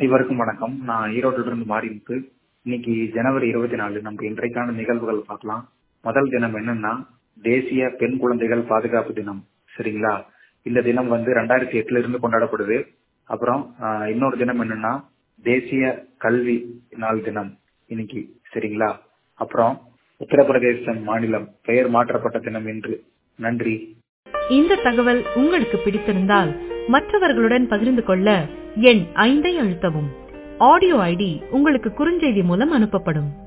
அனைவருக்கும் வணக்கம் நான் ஈரோட்டில இருந்து மாறிமுத்து இன்னைக்கு ஜனவரி இருபத்தி நாலு நம்ம இன்றைக்கான நிகழ்வுகள் பார்க்கலாம் முதல் தினம் என்னன்னா தேசிய பெண் குழந்தைகள் பாதுகாப்பு தினம் சரிங்களா இந்த தினம் வந்து ரெண்டாயிரத்தி எட்டுல இருந்து கொண்டாடப்படுது அப்புறம் ஆஹ், இன்னொரு தினம் என்னன்னா தேசிய கல்வி நாள் தினம் இன்னைக்கு சரிங்களா அப்புறம் உத்தரப்பிரதேசம் மாநிலம் பெயர் மாற்றப்பட்ட தினம் இன்று நன்றி இந்த தகவல் உங்களுக்கு பிடித்திருந்தால் மற்றவர்களுடன் பகிர்ந்து கொள்ள எண் ஐந்தை அழுத்தவும் ஆடியோ ஐடி உங்களுக்கு குறுஞ்செய்தி மூலம் அனுப்பப்படும்